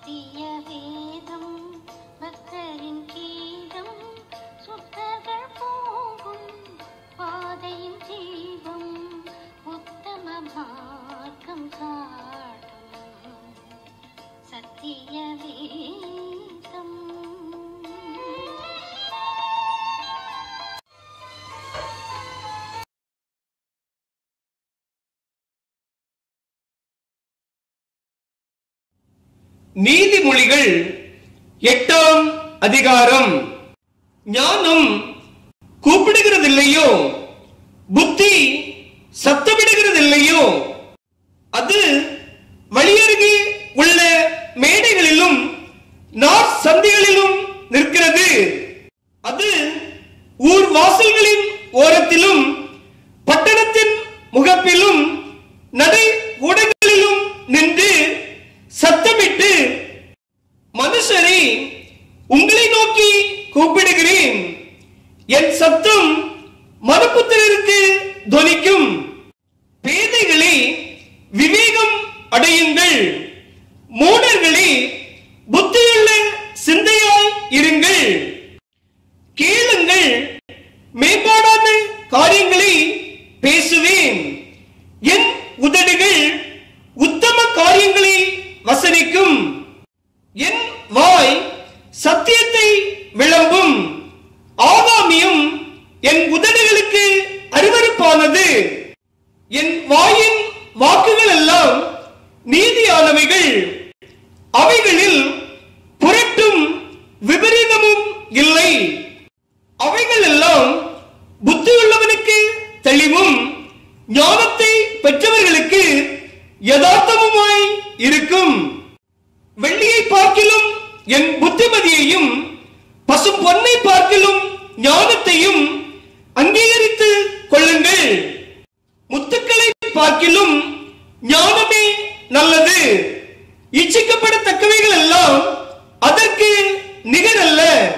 சத்திய வேதம் பக்தரின் கீதம் சுத்தர்கள் போகும் பாதையின் ஜீவம் உத்தம மார்க்கம் காட்டும் சத்திய வேதம் நீதிமொழிகள் எட்டாம் அதிகாரம் ஞானம் கூப்பிடுகிறதில்லையோ புத்தி சத்தமிடுகிறதில்லையோ அது வழியருகே உள்ள மேடைகளிலும் நார் சந்தைகளிலும் நிற்கிறது அது ஊர் வாசல்களின் ஓரத்திலும் பட்டணத்தின் முகப்பிலும் நடை ஊடகங்களிலும் நின்று சத்தமிட்டு மனுஷரே உங்களை நோக்கி கூப்பிடுகிறேன் என் சத்தம் மறுப்புத்திரருக்கு துவனிக்கும் பேதைகளே விவேகம் அடையுங்கள் மூடர்களே புத்தியுள்ள சிந்தையாய் இருங்கள் கேளுங்கள் மேம்பாடான காரியங்களை பேசுவேன் என் உதடுகள் உத்தம காரியங்களை வசனிக்கும் என் வாய் சத்தியத்தை விளம்பும் ஆகாமியும் என் உதடுகளுக்கு அருவருப்பானது என் வாயின் வாக்குகள் எல்லாம் நீதியானவைகள் அவைகளில் புரட்டும் விபரீதமும் இல்லை அவைகள் எல்லாம் புத்தியுள்ளவனுக்கு தெளிவும் ஞானத்தை பெற்றவர்களுக்கு யதார்த்தமுமாய் இருக்கும் வெள்ளியை பார்க்கிலும் என் புத்திமதியையும் பசும் பொன்னை பார்க்கிலும் ஞானத்தையும் அங்கீகரித்து கொள்ளுங்கள் முத்துக்களை பார்க்கிலும் ஞானமே நல்லது இச்சிக்கப்படத்தக்கவைகள் எல்லாம் அதற்கு நிகரல்ல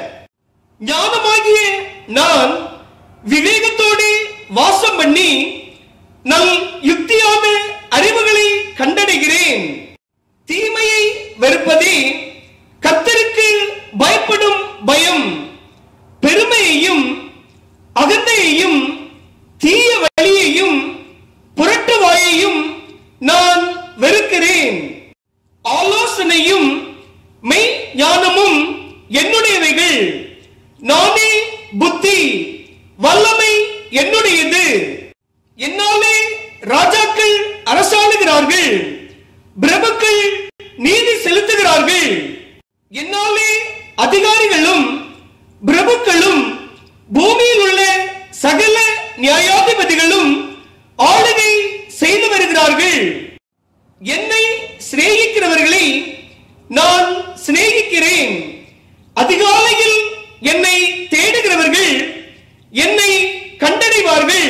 ஞானமாகிய நான் விவேகத்தோடு வாசம் பண்ணி நல் யுக்தியான அறிவுகளை கண்டடைகிறேன் தீமையை வெறுப்பதே கத்தருக்கு பயப்படும் பயம் பெருமையையும் அகந்தையையும் தீய வழியையும் புரட்டு வாயையும் நான் வெறுக்கிறேன் ஆலோசனையும் மெய் ஞானமும் என்னுடையவைகள் நானே புத்தி வல்லமை என்னுடையது என்னாலே ராஜாக்கள் அரசாளுகிறார்கள் பிரபுக்கள் நீதி செலுத்துகிறார்கள் என்னாலே அதிகாரிகளும் பிரபுக்களும் பூமியில் உள்ள சகல நியாயாதிபதிகளும் ஆளுகை செய்து வருகிறார்கள் என்னை சிநேகிக்கிறவர்களை நான் சிநேகிக்கிறேன் அதிகாலையில் என்னை தேடுகிறவர்கள் என்னை கண்டடைவார்கள்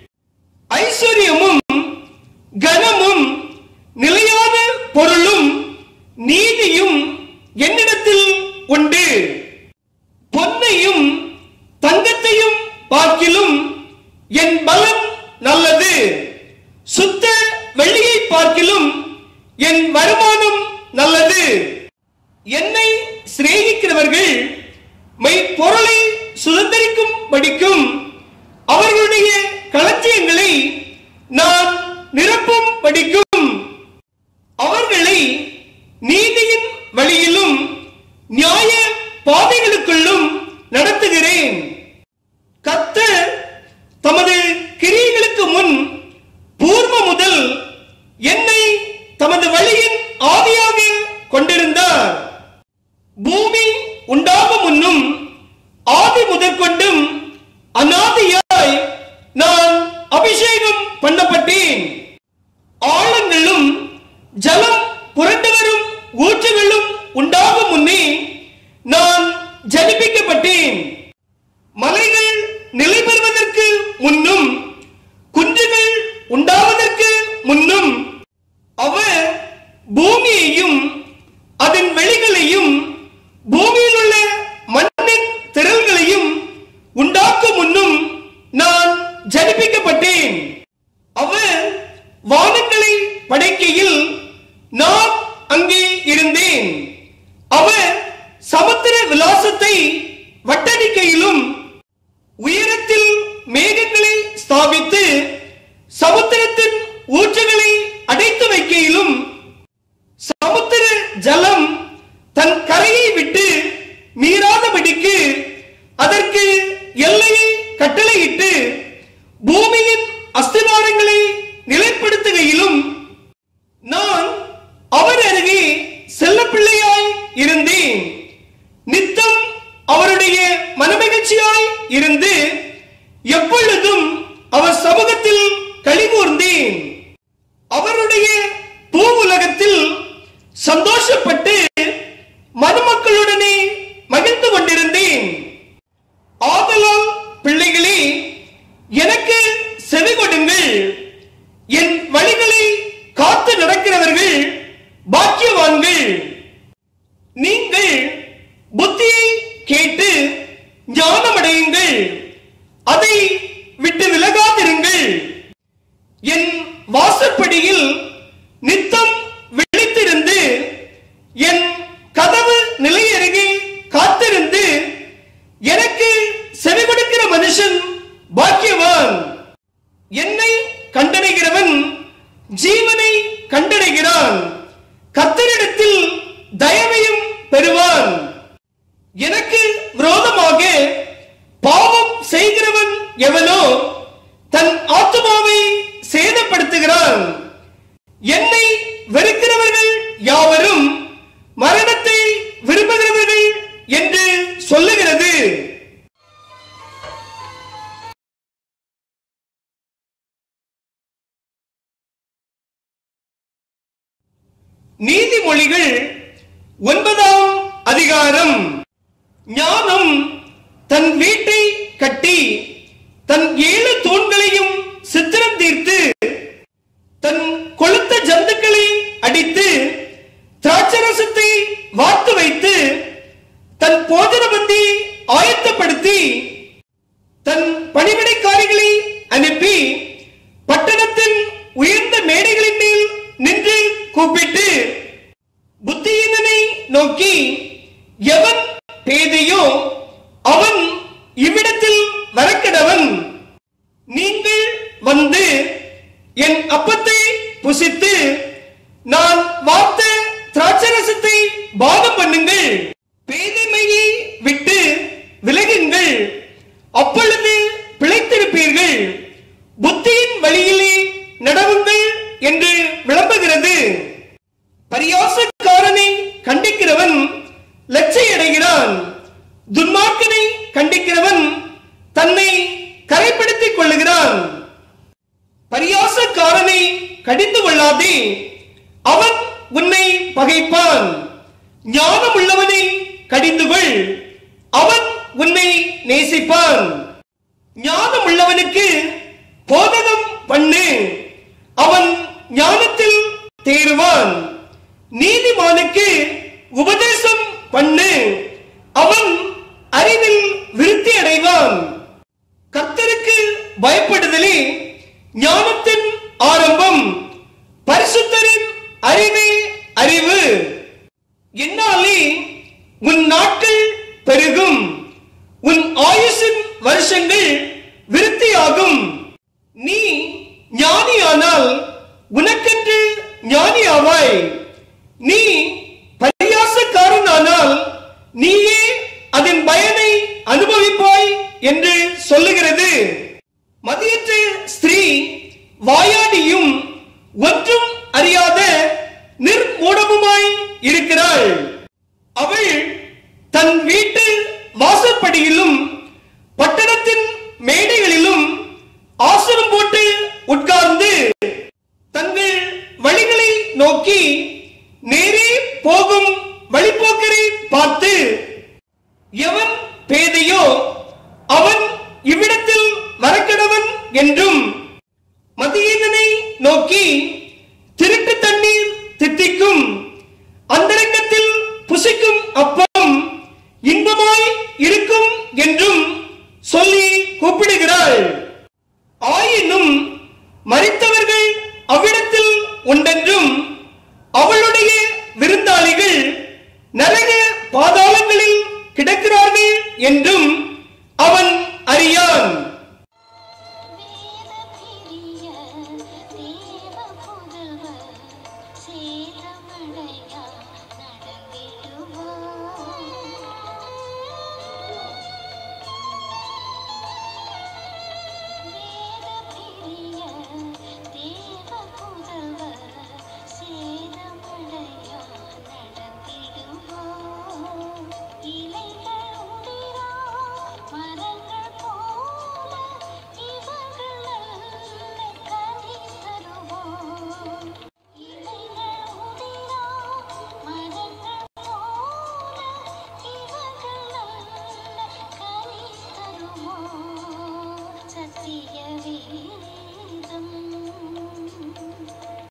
ஐஸ்வர்யமும் கனமும் நிலையான பொருளும் நீதியும் என்னிடத்தில் உண்டு பொன்னையும் தங்கத்தையும் பார்க்கிலும் என் பலன் நல்லது சுத்த வெள்ளியை பார்க்கிலும் என் வருமானம் நல்லது என்னை சிநேகிக்கிறவர்கள் மெய் பொருளை சுதந்திரிக்கும் படிக்கும் அவர்களுடைய களஞ்சியங்களை நான் நிரப்பும் படிக்கும் அவர்களை நீதியின் வழியிலும் நியாய பாதைகளுக்குள்ளும் நடத்துகிறேன் கத்தர் தமது கிரியைகளுக்கு முன் பூர்வ முதல் என்னை தமது வழியின் ஆவியாக கொண்டிருந்தார் பூமி உண்டாகும் முன்னும் ஆதி முதற்கொண்டும் அநாதியாய் நான் அபிஷேகம் பண்ணப்பட்டேன் ஆழங்களும் ஜலம் புரண்டு வரும் ஊற்றுகளும் உண்டாகும் முன்னே நான் ஜனிப்பிக்கப்பட்டேன் மலைகள் நிலை பெறுவதற்கு முன்னும் குன்றுகள் உண்டாவதற்கு முன்னும் அவர் பூமியையும் அதன் வெளிகளையும் பூமியில் உள்ள மண்ணின் திரள்களையும் உண்டாக்கும் முன்னும் நான் ஜனிப்பிக்கப்பட்டேன் அவர் வானங்களை படைக்கையில் நான் அங்கே இருந்தேன் அவர் சமுத்திர விலாசத்தை வட்டடிக்கையிலும் உயரத்தில் மேகங்களை ஸ்தாபித்து சமுத்திரத்தின் ஊற்றுகளை அடைத்து வைக்கையிலும் சமுத்திர ஜலம் தன் கரையை விட்டு மீறாதபடிக்கு அதற்கு எல்லையை கட்டளையிட்டு பூமியின் அஸ்திவாரங்களை நிலைப்படுத்துகையிலும் நான் அவர் அருகே செல்லப்பிள்ளையாய் இருந்தேன் நித்தம் அவருடைய மனமகிழ்ச்சியாய் இருந்து எப்பொழுதும் அவர் சமூகத்தில் கழிகூர்ந்தேன் அவருடைய பூ உலகத்தில் சந்தோஷப்பட்டு மருமக்களுடனே மகிழ்ந்து கொண்டிருந்தேன் ஆதலால் பிள்ளைகளே எனக்கு செவி கொடுங்கள் என் வழிகளை காத்து நடக்கிறவர்கள் பாக்கியவான்கள் நீங்கள் புத்தியை கேட்டு ஞானமடையுங்கள் அதை விட்டு விலகாதிருங்கள் என் வாசற்படியில் நித்தம் விழித்திருந்து என் கதவு நிலை அருகே காத்திருந்து எனக்கு செவி கொடுக்கிற மனுஷன் பாக்கியவான் என்னை கண்டடைகிறவன் ஜீவனை கண்டடைகிறான் கத்தரிடத்தில் தயவையும் பெறுவான் எனக்கு விரோதமாக பாவம் செய்கிறவன் எவனோ தன் ஆத்துமாவை சேதப்படுத்துகிறான் என்னை வெறுக்கிறவர்கள் யாவரும் மரணத்தை விரும்புகிறவர்கள் என்று சொல்லுகிறது நீதிமொழிகள் ஒன்பதாம் அதிகாரம் ஞானம் தன் வீட்டை கட்டி தன் ஏழு தூண்களையும் சித்திரம் தீர்த்து தன் கொளுத்த ஜந்துக்களை அடித்து திராட்சரசத்தை வார்த்து வைத்து தன் போஜன பந்தி ஆயத்தப்படுத்தி தன் பணிவிடைக்காரிகளை அனுப்பி பட்டணத்தின் உயர்ந்த மேடைகளின் மேல் நின்று கூப்பிட்டு புத்தியினனை நோக்கி எவன் பேதையோ அவன் இவ்விடத்தில் வரக்கிடவன் நீங்கள் வந்து என் அப்பத்தை புசித்து நான் வார்த்த திராட்சரசத்தை பாகம் பண்ணுங்கள் பேதைமையை விட்டு விலகுங்கள் அப்பொழுது பிழைத்திருப்பீர்கள் புத்தியின் வழியிலே நடவுங்கள் என்று விளம்புகிறது பரியாசக்காரனை கண்டிக்கிறவன் லட்சையடைகிறான் துன்மார்க்கனை கண்டிக்கிறவன் தன்னை கரைப்படுத்திக் கொள்ளுகிறான் பரியாசக்காரனை கடிந்து கொள்ளாதே அவன் உன்னை பகைப்பான் ஞானம் உள்ளவனை கடிந்து கொள் அவன் உன்னை நேசிப்பான் ஞானம் உள்ளவனுக்கு போதகம் பண்ணு அவன் ஞானத்தில் தேறுவான் நீதிமானுக்கு உபதேசம் பண்ணு அவன் அறிவில் விருத்தி அடைவான் கர்த்தருக்கு பயப்படுதலே ஞானத்தின் ஆரம்பம் பரிசுத்தரின் அறிவே அறிவு என்னாலே உன் நாட்கள் பெருகும் உன் ஆயுசின் வருஷங்கள் விருத்தியாகும் நீ ஞானியானால் உனக்கென்று ஞானியாவாய் நீ பரியாசக்காரனானால் நீயே அதன் பயனை அனுபவிப்பாய் என்று சொல்லுகிறது மதியற்ற ஸ்திரீ வாயாடியும் ஒன்றும் அறியாத நிர்மூடமுமாய் இருக்கிறாள் அவள் தன் வீட்டு வாசற்படியிலும் பட்டணத்தின் மேடைகளிலும் ஆசனம் போட்டு உட்கார்ந்து தங்கள் வழிகளை நோக்கி நேரே போகும் வழிபோக்கரை பார்த்து எவன் பேதையோ அவன் இவ்விடத்தில் வரக்கடவன் என்றும் மதியீனனை நோக்கி திருட்டு தண்ணீர் தித்திக்கும் அந்தரங்கத்தில் புசிக்கும் அப்பம் இன்பமாய் இருக்கும் என்றும் சொல்லி கூப்பிடுகிறாள் ஆயினும் மரித்தவர்கள் அவ்விடத்தில் உண்டென்றும் அவளுடைய விருந்தாளிகள் நரக பாதாளங்களில் கிடக்கிறார்கள் என்றும் அவன் அறியான் வேதபிரிய தேவ புதல்வர் சேதமடையார்